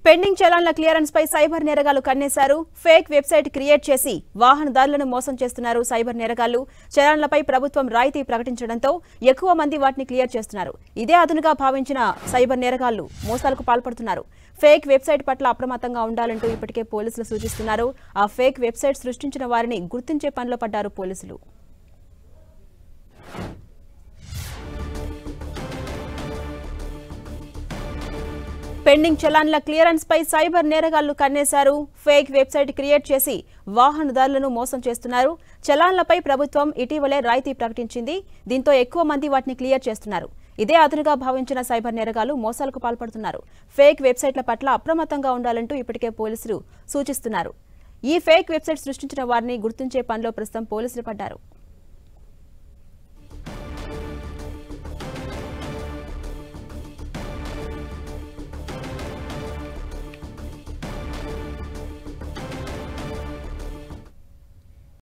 pending చలాన్ల clearance పై cyber నేరగాలు కన్నేశారు ఫేక్ వెబ్సైట్ క్రియేట్ చేసి వాహనదారులను మోసం చేస్తున్నారు సైబర్ నేరగాళ్లు చలాన్లపై ప్రభుత్వం రాయితీ ప్రకటించడంతో ఎక్కువ మంది వాటిని క్లియర్ చేస్తున్నారు ఇదే అదునుగా భావించిన సైబర్ నేరగాళ్లు మోసాలకు పాల్పడుతున్నారు ఫేక్ వెబ్సైట్ పట్ల అప్రమత్తంగా ఉండాలంటూ ఇప్పటికే పోలీసులు సూచిస్తున్నారు ఆ ఫేక్ వెబ్సైట్ సృష్టించిన వారిని గుర్తించే పనిలో పడ్డారు పోలీసులు పెండింగ్ చలాన్ల క్లియరెన్స్ పై సైబర్ నేరగాళ్లు కన్నేశారు ఫేక్ వెబ్సైట్ క్రియేట్ చేసి వాహనదారులను మోసం చేస్తున్నారు చలాన్లపై ప్రభుత్వం ఇటీవలే రాయితీ ప్రకటించింది దీంతో ఎక్కువ మంది వాటిని క్లియర్ చేస్తున్నారు ఇదే అదునుగా భావించిన సైబర్ నేరగాళ్లు మోసాలకు పాల్పడుతున్నారు ఫేక్ వెబ్సైట్ల పట్ల అప్రమత్తంగా ఉండాలంటూ ఇప్పటికే పోలీసులు సూచిస్తున్నారు ఈ ఫేక్ వెబ్సైట్ సృష్టించిన వారిని గుర్తించే పనిలో ప్రస్తుతం పోలీసులు పడ్డారు